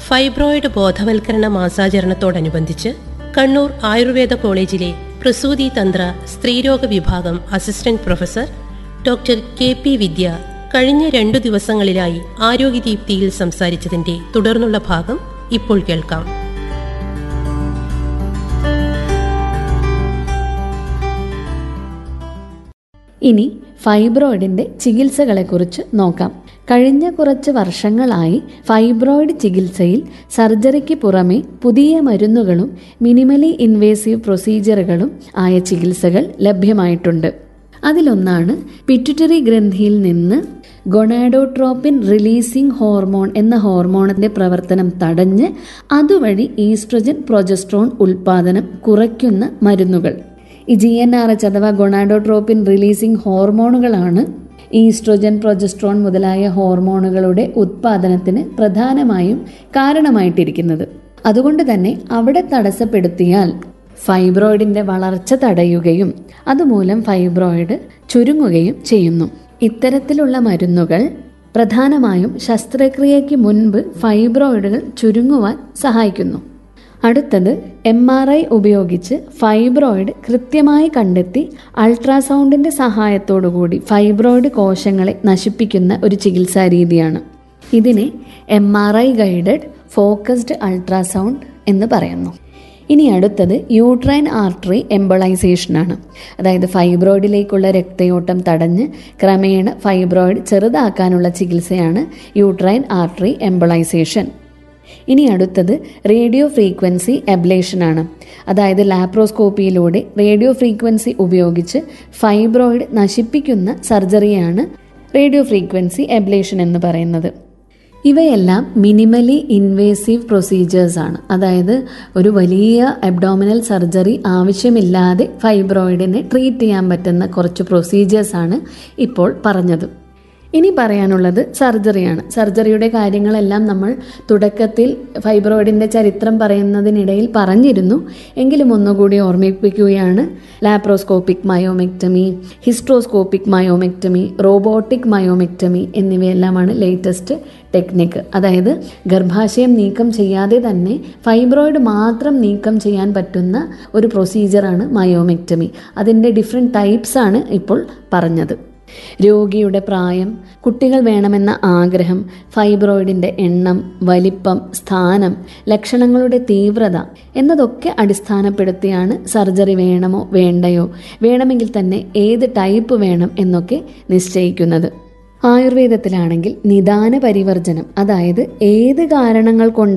fibroid ബോധവൽക്കരണ മാസാചരണത്തോടനുബന്ധിച്ച് കണ്ണൂർ ആയുർവേദ കോളേജിലെ പ്രസൂതി തന്ത്ര സ്ത്രീരോഗ വിഭാഗം assistant professor doctor K P Vidya കഴിഞ്ഞ രണ്ടു ദിവസങ്ങളിലായി ആരോഗ്യദീപ്തിയിൽ സംസാരിച്ചതിന്റെ തുടർന്നുള്ള ഭാഗം ഇപ്പോൾ കേൾക്കാം ഇനി ഫൈബ്രോയിഡിന്റെ ചികിത്സകളെക്കുറിച്ച് നോക്കാം കഴിഞ്ഞ കുറച്ച് വർഷങ്ങളായി ഫൈബ്രോയിഡ് ചികിത്സയിൽ സർജറിക്ക് പുറമെ പുതിയ മരുന്നുകളും മിനിമലി ഇൻവേസീവ് പ്രൊസീജിയറുകളും ആയ ചികിത്സകൾ ലഭ്യമായിട്ടുണ്ട് അതിലൊന്നാണ് പിറ്റുറ്ററി ഗ്രന്ഥിയിൽ നിന്ന് ഗൊണാഡോട്രോപ്പിൻ റിലീസിംഗ് ഹോർമോൺ എന്ന ഹോർമോണിന്റെ പ്രവർത്തനം തടഞ്ഞ് അതുവഴി ഈസ്ട്രജൻ പ്രൊജസ്ട്രോൺ ഉൽപാദനം കുറയ്ക്കുന്ന മരുന്നുകൾ ഈ ജി എൻ ആർ എച്ച് അഥവാ ഗൊണാഡോട്രോപ്പിൻ റിലീസിംഗ് ഹോർമോണുകളാണ് ഈസ്ട്രോജൻ പ്രൊജസ്ട്രോൺ മുതലായ ഹോർമോണുകളുടെ ഉത്പാദനത്തിന് പ്രധാനമായും കാരണമായിട്ടിരിക്കുന്നത് അതുകൊണ്ട് തന്നെ അവിടെ തടസ്സപ്പെടുത്തിയാൽ ഫൈബ്രോയിഡിന്റെ വളർച്ച തടയുകയും അതുമൂലം ഫൈബ്രോയിഡ് ചുരുങ്ങുകയും ചെയ്യുന്നു ഇത്തരത്തിലുള്ള മരുന്നുകൾ പ്രധാനമായും ശസ്ത്രക്രിയയ്ക്ക് മുൻപ് ഫൈബ്രോയിഡുകൾ ചുരുങ്ങുവാൻ സഹായിക്കുന്നു അടുത്തത് എം ആർ ഐ ഉപയോഗിച്ച് ഫൈബ്രോയിഡ് കൃത്യമായി കണ്ടെത്തി അൾട്രാസൗണ്ടിന്റെ സഹായത്തോടുകൂടി ഫൈബ്രോയിഡ് കോശങ്ങളെ നശിപ്പിക്കുന്ന ഒരു ചികിത്സാ രീതിയാണ് ഇതിനെ M R I guided focused ultrasound എന്ന് പറയുന്നു ഇനി അടുത്തത് യൂട്രൈൻ ആർട്ടറി എംബളൈസേഷനാണ് അതായത് ഫൈബ്രോയിഡിലേക്കുള്ള രക്തയോട്ടം തടഞ്ഞ് ക്രമേണ ഫൈബ്രോയിഡ് ചെറുതാക്കാനുള്ള ചികിത്സയാണ് യൂട്രൈൻ ആർട്ടറി എംബളൈസേഷൻ ഇനി അടുത്തത് റേഡിയോ ഫ്രീക്വൻസി എബ്ലേഷനാണ് അതായത് ലാപ്രോസ്കോപ്പിയിലൂടെ റേഡിയോ ഫ്രീക്വൻസി ഉപയോഗിച്ച് ഫൈബ്രോയിഡ് നശിപ്പിക്കുന്ന സർജറിയാണ് റേഡിയോ ഫ്രീക്വൻസി എബ്ലേഷൻ എന്ന് പറയുന്നത് ഇവയെല്ലാം മിനിമലി ഇൻവേസീവ് പ്രൊസീജിയേഴ്സ് ആണ് അതായത് ഒരു വലിയ അബ്ഡോമിനൽ സർജറി ആവശ്യമില്ലാതെ ഫൈബ്രോയിഡിനെ ട്രീറ്റ് ചെയ്യാൻ പറ്റുന്ന കുറച്ച് പ്രൊസീജിയേഴ്സ് ആണ് ഇപ്പോൾ പറഞ്ഞത് ഇനി പറയാനുള്ളത് സർജറിയാണ് സർജറിയുടെ കാര്യങ്ങളെല്ലാം നമ്മൾ തുടക്കത്തിൽ ഫൈബ്രോയിഡിൻ്റെ ചരിത്രം പറയുന്നതിനിടയിൽ പറഞ്ഞിരുന്നു എങ്കിലും ഒന്നുകൂടി ഓർമ്മിപ്പിക്കുകയാണ് laparoscopic myomectomy hysteroscopic myomectomy robotic myomectomy എന്നിവയെല്ലാമാണ് ലേറ്റസ്റ്റ് ടെക്നിക്ക് അതായത് ഗർഭാശയം നീക്കം ചെയ്യാതെ തന്നെ ഫൈബ്രോയിഡ് മാത്രം നീക്കം ചെയ്യാൻ പറ്റുന്ന ഒരു പ്രൊസീജിയറാണ് മയോമെക്ടമി അതിൻ്റെ ഡിഫറെൻറ്റ് ടൈപ്സ് ആണ് ഇപ്പോൾ പറഞ്ഞത് രോഗിയുടെ പ്രായം കുട്ടികൾ വേണമെന്ന ആഗ്രഹം ഫൈബ്രോയിഡിന്റെ എണ്ണം വലിപ്പം സ്ഥാനം ലക്ഷണങ്ങളുടെ തീവ്രത എന്നതൊക്കെ അടിസ്ഥാനപ്പെടുത്തിയാണ് സർജറി വേണമോ വേണ്ടയോ വേണമെങ്കിൽ തന്നെ ഏത് ടൈപ്പ് വേണം എന്നൊക്കെ നിശ്ചയിക്കുന്നത് ആയുർവേദത്തിലാണെങ്കിൽ നിദാന പരിവർജനം അതായത് ഏത് കാരണങ്ങൾ കൊണ്ട്